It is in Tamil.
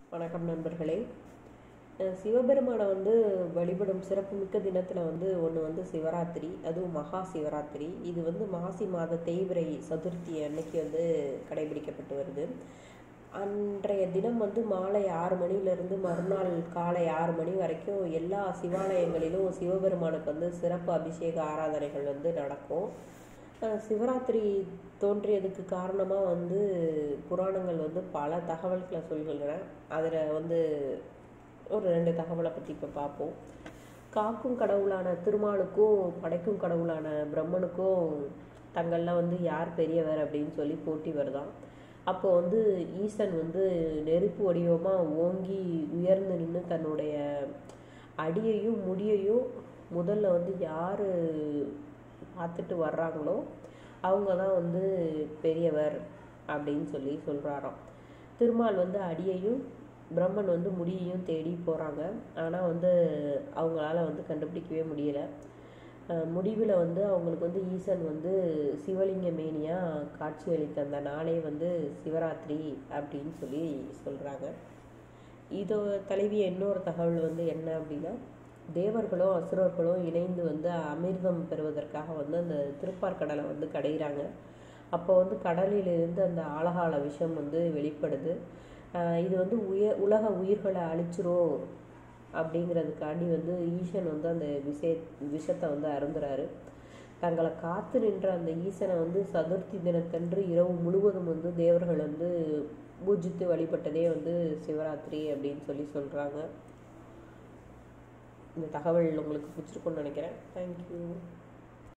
வணக்கம் நண்பர்களே அஹ் சிவபெருமானை வந்து வழிபடும் சிறப்புமிக்க தினத்தில் வந்து ஒன்று வந்து சிவராத்திரி அதுவும் மகா சிவராத்திரி இது வந்து மாசி மாத தேய்பிரை சதுர்த்தி அன்னைக்கு வந்து கடைபிடிக்கப்பட்டு வருது அன்றைய தினம் வந்து மாலை ஆறு மணிலேருந்து மறுநாள் காலை ஆறு மணி வரைக்கும் எல்லா சிவாலயங்களிலும் சிவபெருமானுக்கு வந்து சிறப்பு அபிஷேக ஆராதனைகள் வந்து நடக்கும் அஹ் சிவராத்திரி தோன்றியதுக்கு காரணமாக வந்து புராணங்கள் வந்து பல தகவல்களை சொல்கின்றன அதில் வந்து ஒரு ரெண்டு தகவலை பற்றி இப்போ பார்ப்போம் காக்கும் கடவுளான திருமாலுக்கும் படைக்கும் கடவுளான பிரம்மனுக்கும் தங்களில் வந்து யார் பெரியவர் அப்படின்னு சொல்லி போட்டி வருதாம் அப்போ வந்து ஈசன் வந்து நெருப்பு வடிவமாக ஓங்கி உயர்ந்து நின்று தன்னுடைய அடியையும் முடியையும் முதல்ல வந்து யார் பார்த்துட்டு வர்றாங்களோ அவங்க தான் வந்து பெரியவர் அப்படின்னு சொல்லி சொல்கிறாராம் திருமால் வந்து அடியையும் பிரம்மன் வந்து முடியையும் தேடி போகிறாங்க ஆனால் வந்து அவங்களால வந்து கண்டுபிடிக்கவே முடியல முடிவில் வந்து அவங்களுக்கு வந்து ஈசன் வந்து சிவலிங்க மேனியாக காட்சியளித்த அந்த நாளே வந்து சிவராத்திரி அப்படின்னு சொல்லி சொல்கிறாங்க இதோ தழுவிய இன்னொரு தகவல் வந்து என்ன அப்படின்னா தேவர்களும் அசுரர்களும் இணைந்து வந்து அமிர்தம் பெறுவதற்காக வந்து அந்த திருப்பார்கடலை வந்து கடைகிறாங்க அப்போ வந்து கடலிலிருந்து அந்த ஆழகால விஷம் வந்து வெளிப்படுது இது வந்து உய உலக உயிர்களை அழிச்சிரும் அப்படிங்கிறதுக்காண்டி வந்து ஈசன் வந்து அந்த விஷய விஷத்தை வந்து அருந்துறாரு தங்களை காத்து நின்ற அந்த ஈசனை வந்து சதுர்த்தி தினத்தன்று இரவு முழுவதும் வந்து தேவர்கள் வந்து பூஜித்து வழிபட்டதே வந்து சிவராத்திரி அப்படின்னு சொல்லி சொல்கிறாங்க இந்த தகவல் உங்களுக்கு பிடிச்சிருக்குன்னு நினைக்கிறேன் தேங்க்யூ